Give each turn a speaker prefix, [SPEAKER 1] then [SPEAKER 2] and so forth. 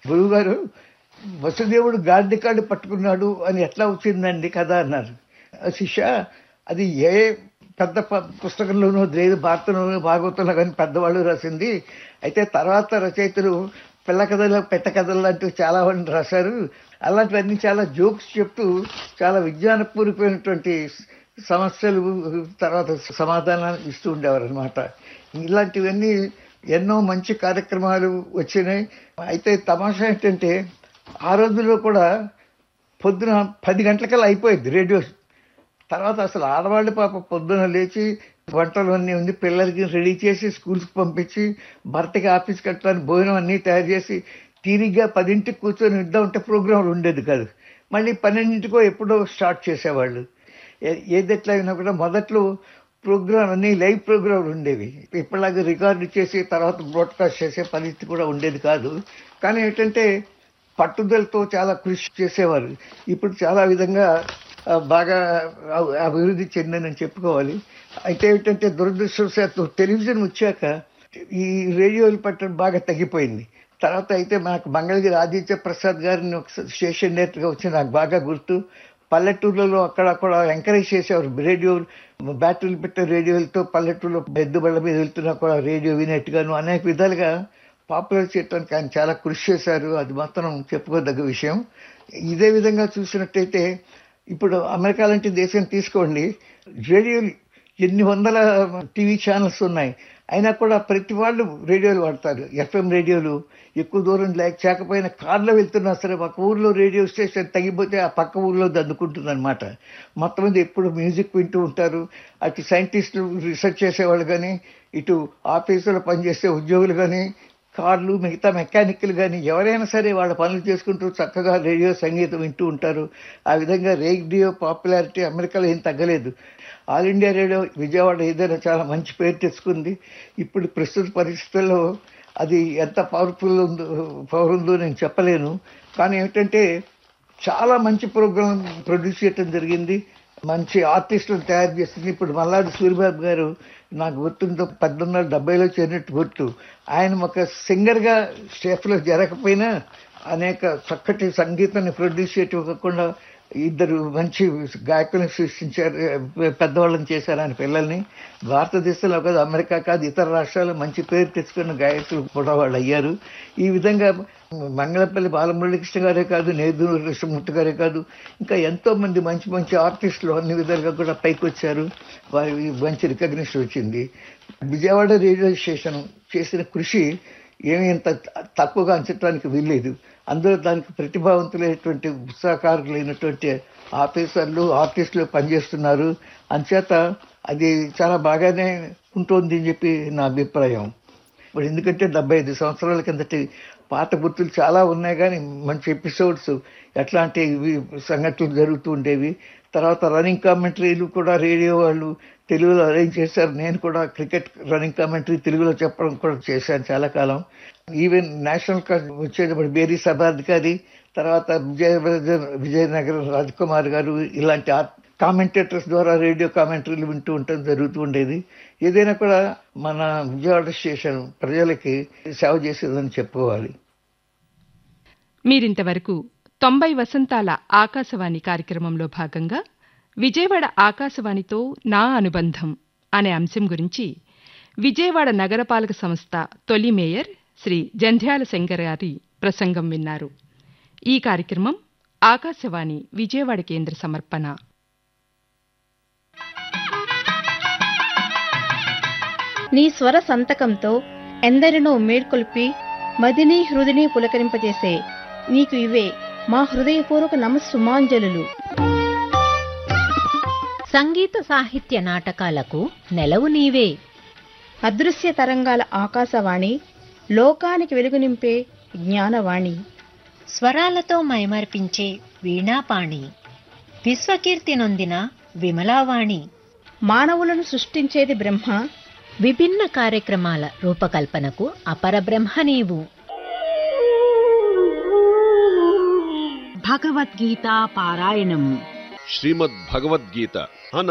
[SPEAKER 1] గురువు గారు వసుదేవుడు గాంధీ కార్డు పట్టుకున్నాడు అని ఎట్లా వచ్చిందండి కదా అన్నారు "ఆ శిష్య అది ఏ పెద్ద ప- పుస్తకంలోనూ లేదు భారతంలోనూ భాగవతంలో కానీ పెద్దవాళ్ళు రాసింది అయితే తర్వాత రచయితలు పిల్ల కథలు పెట్ట కథలు లాంటివి చాలా మంది రాశారు అలాంటివన్నీ చాలా జోక్స్ చెప్తూ చాలా విజ్ఞానపూరిపోయినటువంటి సమస్యలు తర్వాత సమాధానాలు ఇస్తూ ఉండేవారు అనమాట ఇలాంటివన్నీ ఎన్నో మంచి కార్యక్రమాలు వచ్చినాయి అయితే తమాషా ఏంటంటే ఆ రోజుల్లో కూడా పొద్దున పది గంటలకల్లా అయిపోయింది రేడియో తర్వాత అసలు ఆడవాళ్ళు పాప పొద్దున లేచి వంటలు అన్నీ ఉంది పిల్లలకి రెడీ చేసి స్కూల్స్కి పంపించి భర్తకి ఆఫీస్కి కట్టడానికి భోజనం అన్నీ తయారు చేసి తీరిగ్గా పదింటికి కూర్చొని ఇద్దాం ఉంటే ప్రోగ్రాంలు ఉండేది కాదు మళ్ళీ పన్నెండింటికో ఎప్పుడో స్టార్ట్ చేసేవాళ్ళు ఏ- ఏది ఎట్లా అయినా కూడా మొదట్లో ప్రోగ్రాం అన్ని లైవ్ ప్రోగ్రాంలు ఉండేవి ఇప్పటిలాగా రికార్డు చేసి తర్వాత బ్రాడ్కాస్ట్ చేసే పరిస్థితి కూడా ఉండేది కాదు కానీ ఏంటంటే పట్టుదలతో చాలా కృషి చేసేవారు ఇప్పుడు చాలా విధంగా ఆ, బాగా అ- అభివృద్ధి చెందని చెప్పుకోవాలి అయితే ఏంటంటే దురదృష్టవశాత్తు టెలివిజన్ వచ్చాక ఈ రేడియోలు పట్టడం బాగా తగ్గిపోయింది తర్వాత అయితే మనకు మంగళగిరి ఆదిత్య ప్రసాద్ గారిని ఒక స్టేషన్ డైరెక్టర్గా వచ్చి నాకు బాగా గుర్తు పల్లెటూర్లలో అక్కడక్కడ ఎంకరేజ్ చేసేవారు రేడియో బ్యాటరీలు పెట్టే రేడియోలతో పల్లెటూరులో పెద్ద బళ్ళ మీద వెళ్తున్నా కూడా రేడియో వినేట్టుగాను అనేక విధాలుగా పాపులర్ చేయడానికి ఆయన చాలా కృషి చేశారు అది మాత్రం చెప్పుకోదగ్గ విషయం ఇదే విధంగా చూసినట్టయితే ఇప్పుడు అమెరికా లాంటి దేశం తీసుకోండి రేడియోలు ఎన్ని వందల టీవీ ఛానల్స్ ఉన్నాయి అయినా కూడా ప్రతి వాళ్ళు రేడియోలు వాడతారు ఎఫ్ఎం రేడియోలు ఎక్కువ దూరం లేక చేయకపోయినా కార్లో వెళ్తున్నా సరే ఒక ఊర్లో రేడియో స్టేషన్ తగ్గిపోతే ఆ పక్క ఊర్లో దద్దుకుంటుంది అనమాట మొత్తం మంది ఎప్పుడు మ్యూజిక్ వింటూ ఉంటారు అటు సైంటిస్టులు రీసెర్చ్ చేసేవాళ్ళు కానీ ఇటు ఆఫీసులో పనిచేసే ఉద్యోగులు కానీ కార్లు మిగతా మెకానిక్లు కానీ ఎవరైనా సరే వాళ్ళ పనులు చేసుకుంటూ చక్కగా రేడియో సంగీతం వింటూ ఉంటారు ఆ విధంగా రేడియో పాపులారిటీ అమెరికాలో ఏం తగ్గలేదు ఆల్ ఇండియా రేడియో విజయవాడ ఏదైనా చాలా మంచి పేరు తెచ్చుకుంది ఇప్పుడు ప్రస్తుత పరిస్థితుల్లో అది ఎంత పవర్ఫుల్ ఉందో పవర్ ఉందో నేను చెప్పలేను కానీ ఏమిటంటే చాలా మంచి ప్రోగ్రాం ప్రొడ్యూస్ చేయడం జరిగింది మంచి ఆర్టిస్టులు తయారు చేసింది ఇప్పుడు మల్లాడి సూర్యబాబు గారు నాకు గుర్తుందో పద్దెనిమిది వందల డెబ్బైలో చేరినట్టు గుర్తు ఆయన ఒక సింగర్గా స్టేఫ్లో జరగకపోయినా అనేక చక్కటి సంగీతాన్ని ప్రొడ్యూస్ చేయటం కాకుండా ఇద్దరు మంచి గాయకులను సృష్టించారు పెద్దవాళ్ళని చేశారు ఆయన పిల్లల్ని భారతదేశంలో కాదు అమెరికా కాదు ఇతర రాష్ట్రాలు మంచి పేరు తెచ్చుకున్న గాయకులు కూడా వాళ్ళు అయ్యారు ఈ విధంగా మంగళపల్లి బాలమురళీకృష్ణ గారే కాదు నేదూరు కృష్ణమూర్తి గారే కాదు ఇంకా ఎంతో మంది మంచి మంచి ఆర్టిస్టులు అన్ని విధాలుగా కూడా పైకి వచ్చారు వారి మంచి రికగ్నిషన్ వచ్చింది విజయవాడ రేడియో స్టేషన్ చేసిన కృషి ఏమీ ఇంత తక్కువగా అంచడానికి వీల్లేదు అందులో దానికి ప్రతిభావంతులైనటువంటి ఉత్సాహకారులైనటువంటి ఆఫీసర్లు ఆర్టిస్టులు పనిచేస్తున్నారు అంచేత అది చాలా బాగానే ఉంటుంది అని చెప్పి నా అభిప్రాయం ఇప్పుడు ఎందుకంటే డెబ్బై ఐదు సంవత్సరాల కిందటి పాత గుర్తులు చాలా ఉన్నాయి కానీ మంచి ఎపిసోడ్స్ ఎట్లాంటి ఇవి సంఘటనలు జరుగుతూ ఉండేవి తర్వాత రన్నింగ్ కామెంటరీలు కూడా రేడియో వాళ్ళు తెలుగులో అరేంజ్ చేశారు నేను కూడా క్రికెట్ రన్నింగ్ కామెంటరీ తెలుగులో చెప్పడం కూడా చేశాను చాలా కాలం ఈవెన్ నేషనల్ కప్ వచ్చేటప్పుడు బేరీ సభాధికారి తర్వాత విజయ విజయనగరం రాజ్కుమార్ గారు ఇలాంటి కామెంటేటర్స్ ద్వారా రేడియో కామెంటరీలు వింటూ ఉండటం జరుగుతూ ఉండేది ఏదైనా కూడా మన విజయవాడ స్టేషన్ ప్రజలకి సేవ చేసేదని చెప్పుకోవాలి
[SPEAKER 2] మీరింతవరకు తొంభై వసంతాల ఆకాశవాణి కార్యక్రమంలో భాగంగా విజయవాడ ఆకాశవాణితో నా అనుబంధం అనే అంశం గురించి విజయవాడ నగరపాలక సంస్థ తొలి మేయర్ శ్రీ జంధ్యాల శంకర్ గారి ప్రసంగం విన్నారు ఈ కార్యక్రమం ఆకాశవాణి విజయవాడ కేంద్ర సమర్పణ
[SPEAKER 3] నీ స్వర సంతకంతో ఎందరినో మేల్కొల్పి మదిని హృదిని పులకరింపజేసే నీకు ఇవే మా హృదయపూర్వక నమస్సుమాంజలు
[SPEAKER 4] సంగీత సాహిత్య నాటకాలకు నెలవు నీవే
[SPEAKER 3] అదృశ్య తరంగాల ఆకాశవాణి లోకానికి వెలుగునింపే జ్ఞానవాణి
[SPEAKER 4] స్వరాలతో మైమర్పించే వీణాపాణి విశ్వకీర్తి నొందిన విమలావాణి
[SPEAKER 3] మానవులను సృష్టించేది బ్రహ్మ
[SPEAKER 4] విభిన్న కార్యక్రమాల రూపకల్పనకు అపరబ్రహ్మ నీవు
[SPEAKER 5] భగవద్గీతా పారాయణం
[SPEAKER 6] శ్రీమద్భగవద్గీత